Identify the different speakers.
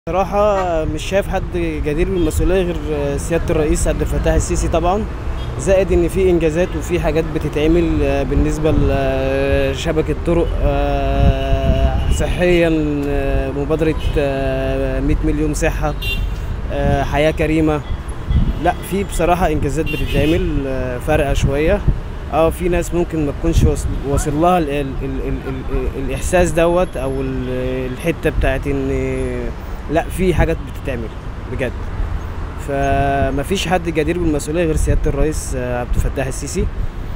Speaker 1: بصراحة مش شايف حد جدير بالمسؤولية غير سيادة الرئيس عبد الفتاح السيسي طبعا زائد ان في انجازات وفي حاجات بتتعمل بالنسبة لشبكة طرق آه، صحيا آه، مبادرة آه، 100 مليون صحة آه، حياة كريمة لا في بصراحة انجازات بتتعمل آه، فارقة شوية اه في ناس ممكن ما تكونش واصل- واصل لها ال ال ال ال ال الاحساس دوت او ال- الحتة بتاعت ان لا في حاجات بتتعمل بجد فما فيش حد جدير بالمسؤولية غير سيادة الرئيس آه، عبد الفتاح السيسي